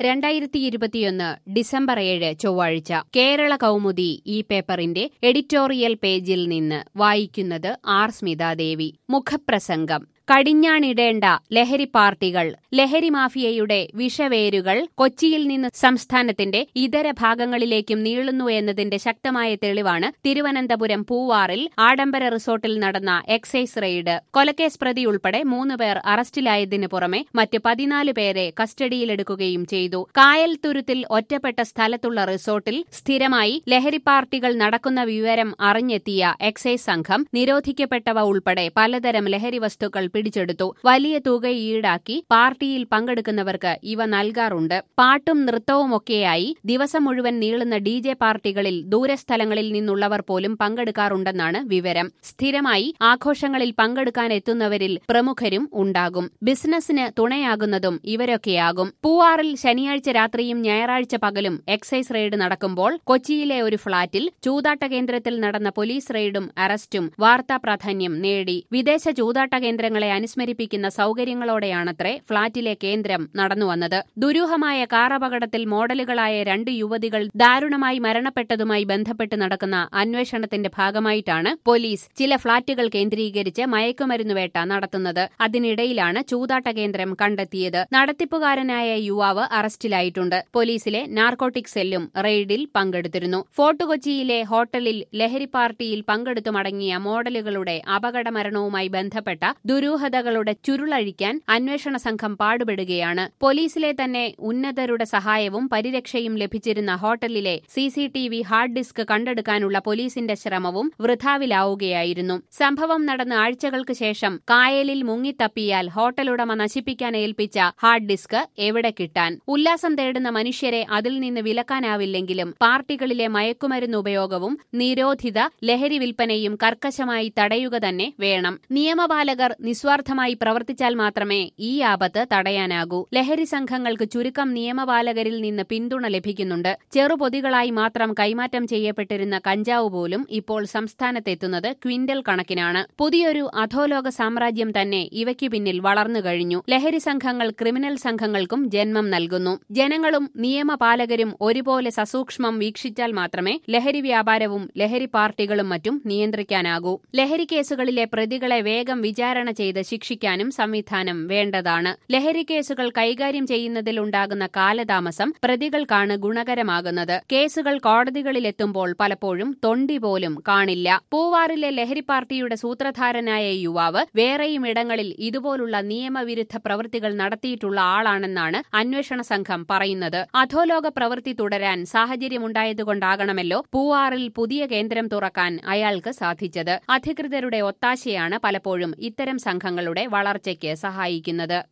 രണ്ടായിരത്തി ഇരുപത്തിയൊന്ന് ഡിസംബർ ഏഴ് ചൊവ്വാഴ്ച കേരള കൗമുദി ഈ പേപ്പറിന്റെ എഡിറ്റോറിയൽ പേജിൽ നിന്ന് വായിക്കുന്നത് ആർ സ്മിതാദേവി മുഖപ്രസംഗം കടിഞ്ഞാണിടേണ്ട ലഹരി പാർട്ടികൾ ലഹരി മാഫിയയുടെ വിഷവേരുകൾ കൊച്ചിയിൽ നിന്ന് സംസ്ഥാനത്തിന്റെ ഇതര ഭാഗങ്ങളിലേക്കും നീളുന്നു എന്നതിന്റെ ശക്തമായ തെളിവാണ് തിരുവനന്തപുരം പൂവാറിൽ ആഡംബര റിസോർട്ടിൽ നടന്ന എക്സൈസ് റെയ്ഡ് കൊലക്കേസ് പ്രതി ഉൾപ്പെടെ മൂന്ന് പേർ അറസ്റ്റിലായതിനു പുറമെ മറ്റ് പതിനാല് പേരെ കസ്റ്റഡിയിലെടുക്കുകയും ചെയ്തു കായൽ തുരുത്തിൽ ഒറ്റപ്പെട്ട സ്ഥലത്തുള്ള റിസോർട്ടിൽ സ്ഥിരമായി ലഹരി പാർട്ടികൾ നടക്കുന്ന വിവരം അറിഞ്ഞെത്തിയ എക്സൈസ് സംഘം നിരോധിക്കപ്പെട്ടവ ഉൾപ്പെടെ പലതരം ലഹരി വസ്തുക്കൾ പിടിച്ചെടുത്തു വലിയ തുക ഈടാക്കി പാർട്ടിയിൽ പങ്കെടുക്കുന്നവർക്ക് ഇവ നൽകാറുണ്ട് പാട്ടും നൃത്തവുമൊക്കെയായി ദിവസം മുഴുവൻ നീളുന്ന ഡി ജെ പാർട്ടികളിൽ ദൂരസ്ഥലങ്ങളിൽ നിന്നുള്ളവർ പോലും പങ്കെടുക്കാറുണ്ടെന്നാണ് വിവരം സ്ഥിരമായി ആഘോഷങ്ങളിൽ പങ്കെടുക്കാൻ എത്തുന്നവരിൽ പ്രമുഖരും ഉണ്ടാകും ബിസിനസിന് തുണയാകുന്നതും ഇവരൊക്കെയാകും പൂവാറിൽ ശനിയാഴ്ച രാത്രിയും ഞായറാഴ്ച പകലും എക്സൈസ് റെയ്ഡ് നടക്കുമ്പോൾ കൊച്ചിയിലെ ഒരു ഫ്ളാറ്റിൽ ചൂതാട്ട കേന്ദ്രത്തിൽ നടന്ന പോലീസ് റെയ്ഡും അറസ്റ്റും വാർത്താ പ്രാധാന്യം നേടി വിദേശ ചൂതാട്ട കേന്ദ്രങ്ങളെ അനുസ്മരിപ്പിക്കുന്ന സൌകര്യങ്ങളോടെയാണത്രേ ഫ്ളാറ്റിലെ കേന്ദ്രം നടന്നുവന്നത് ദുരൂഹമായ കാർ അപകടത്തിൽ മോഡലുകളായ രണ്ട് യുവതികൾ ദാരുണമായി മരണപ്പെട്ടതുമായി ബന്ധപ്പെട്ട് നടക്കുന്ന അന്വേഷണത്തിന്റെ ഭാഗമായിട്ടാണ് പോലീസ് ചില ഫ്ളാറ്റുകൾ കേന്ദ്രീകരിച്ച് മയക്കുമരുന്ന് വേട്ട നടത്തുന്നത് അതിനിടയിലാണ് ചൂതാട്ട കേന്ദ്രം കണ്ടെത്തിയത് നടത്തിപ്പുകാരനായ യുവാവ് അറസ്റ്റിലായിട്ടുണ്ട് പോലീസിലെ നാർക്കോട്ടിക് സെല്ലും റെയ്ഡിൽ പങ്കെടുത്തിരുന്നു ഫോർട്ട് കൊച്ചിയിലെ ഹോട്ടലിൽ ലഹരി പാർട്ടിയിൽ പങ്കെടുത്തു മടങ്ങിയ മോഡലുകളുടെ അപകട മരണവുമായി ബന്ധപ്പെട്ട ദുരൂഹതകളുടെ ചുരുളഴിക്കാൻ അന്വേഷണ സംഘം പാടുപെടുകയാണ് പോലീസിലെ തന്നെ ഉന്നതരുടെ സഹായവും പരിരക്ഷയും ലഭിച്ചിരുന്ന ഹോട്ടലിലെ സിസിടിവി ഹാർഡ് ഡിസ്ക് കണ്ടെടുക്കാനുള്ള പോലീസിന്റെ ശ്രമവും വൃഥാവിലാവുകയായിരുന്നു സംഭവം നടന്ന ആഴ്ചകൾക്ക് ശേഷം കായലിൽ മുങ്ങിത്തപ്പിയാൽ ഹോട്ടലുടമ നശിപ്പിക്കാൻ ഏൽപ്പിച്ച ഹാർഡ് ഡിസ്ക് എവിടെ കിട്ടാൻ ഉല്ലാസം തേടുന്ന മനുഷ്യരെ അതിൽ നിന്ന് വിലക്കാനാവില്ലെങ്കിലും പാർട്ടികളിലെ മയക്കുമരുന്ന് ഉപയോഗവും നിരോധിത ലഹരി വിൽപ്പനയും കർക്കശമായി തടയുക തന്നെ വേണം നിയമപാലകർ നിസ്വാർത്ഥമായി പ്രവർത്തിച്ചാൽ മാത്രമേ ഈ ആപത്ത് തടയാനാകൂ ലഹരി സംഘങ്ങൾക്ക് ചുരുക്കം നിയമപാലകരിൽ നിന്ന് പിന്തുണ ലഭിക്കുന്നുണ്ട് ചെറുപൊതികളായി മാത്രം കൈമാറ്റം ചെയ്യപ്പെട്ടിരുന്ന കഞ്ചാവ് പോലും ഇപ്പോൾ സംസ്ഥാനത്തെത്തുന്നത് ക്വിന്റൽ കണക്കിനാണ് പുതിയൊരു അധോലോക സാമ്രാജ്യം തന്നെ ഇവയ്ക്കു പിന്നിൽ വളർന്നു കഴിഞ്ഞു ലഹരി സംഘങ്ങൾ ക്രിമിനൽ സംഘങ്ങൾക്കും ജന്മം നൽകുന്നു ജനങ്ങളും നിയമപാലകരും ഒരുപോലെ സസൂക്ഷ്മം വീക്ഷിച്ചാൽ മാത്രമേ ലഹരി വ്യാപാരവും ലഹരി പാർട്ടികളും മറ്റും നിയന്ത്രിക്കാനാകൂ ലഹരി കേസുകളിലെ പ്രതികളെ വേഗം വിചാരണ ചെയ്ത് ശിക്ഷിക്കാനും സംവിധാനം വേണ്ടതാണ് ലഹരി കേസുകൾ കൈകാര്യം ചെയ്യുന്നതിലുണ്ടാകുന്ന കാലതാമസം പ്രതികൾക്കാണ് ഗുണകരമാകുന്നത് കേസുകൾ കോടതികളിലെത്തുമ്പോൾ പലപ്പോഴും തൊണ്ടി പോലും കാണില്ല പൂവാറിലെ ലഹരി പാർട്ടിയുടെ സൂത്രധാരനായ യുവാവ് വേറെയും ഇടങ്ങളിൽ ഇതുപോലുള്ള നിയമവിരുദ്ധ പ്രവൃത്തികൾ നടത്തിയിട്ടുള്ള ആളാണെന്നാണ് അന്വേഷണ സംഘം പറയുന്നത് അധോലോക പ്രവൃത്തി തുടരാൻ സാഹചര്യമുണ്ടായതുകൊണ്ടാകണമല്ലോ പൂവാറിൽ പുതിയ കേന്ദ്രം തുറക്കാൻ അയാൾക്ക് സാധിച്ചത് അധികൃതരുടെ ഒത്താശയാണ് പലപ്പോഴും ഇത്തരം സംഘങ്ങളുടെ വളർച്ചയ്ക്ക് സഹായിക്കുന്നത്